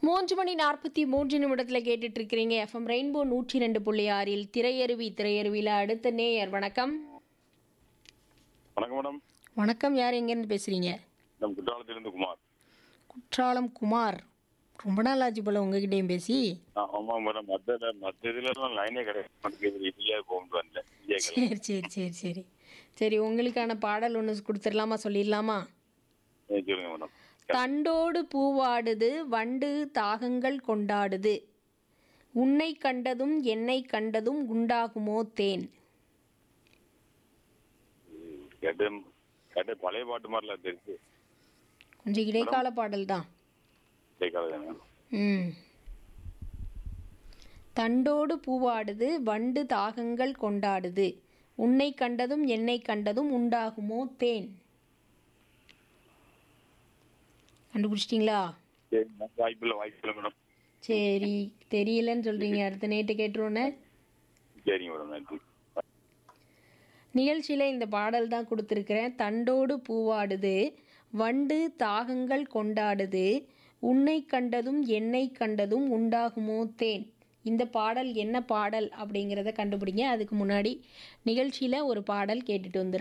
மூன்று மணி நாற்பத்தி மூன்று நிமிடத்தில் கேட்டுட்டு இருக்கிறீங்க எஃப்எம் ரெயின்போ நூற்றி ரெண்டு புள்ளி ஆறில் திரையருவி திரையருவியில் அடுத்த நேயர் வணக்கம் வணக்கம் மேடம் வணக்கம் யார் எங்கேருந்து பேசுகிறீங்க நம்ம குற்றாலத்திலிருந்து குமார் குற்றாலம் குமார் ரொம்ப நாள் ஆச்சு போல உங்ககிட்டயும் பேசி ஆ, ஆமா மேடம் மற்ற மற்ற இதுல எல்லாம் லைனே கிடையாது மாட்டேங்குது இதுலயே கொண்டு வந்தேன் விஜய் கலை. சரி சரி சரி சரி சரி உங்களுக்கான பாடல் ஒன்று கொடுத்துடலாமா சொல்லிடலாமா ஏ, சொல்லுங்க மேடம் தண்டோடு பூவாடுது வண்டு தாகங்கள் கொண்டாடுது உன்னை கண்டதும் என்னை கண்டதும் உண்டாகுமோ தேன் கேட்டு கேட்டு பழைய பாட்டு மாதிரிலாம் தெரிஞ்சு கொஞ்சம் இடைக்கால பாடல் தான் விஜய் கலை தானே. ம் தண்டோடு பூவாடுது வண்டு தாகங்கள் கொண்டாடுது உன்னை கண்டதும் என்னை கண்டதும் உண்டாகுமோ தேன் கண்டுபிடிச்சிட்டிங்களா சரி வாய்ப்பில்லை வாய்ப்பில்லை மேடம் சரி தெரியலன்னு சொல்கிறீங்க அடுத்த நேட்டு கேட்டுருவோன்னே சரிங்க மேடம் நன்றி நிகழ்ச்சியில் இந்த பாடல் தான் கொடுத்துருக்கிறேன் தண்டோடு பூவாடுது வண்டு தாகங்கள் கொண்டாடுது உன்னை கண்டதும் என்னை கண்டதும் உண்டாகுமோ தேன் இந்த பாடல் என்ன பாடல் அப்படிங்கிறத கண்டுபிடிங்க அதுக்கு முன்னாடி நிகழ்ச்சியில் ஒரு பாடல் கேட்டுட்டு வந்துரு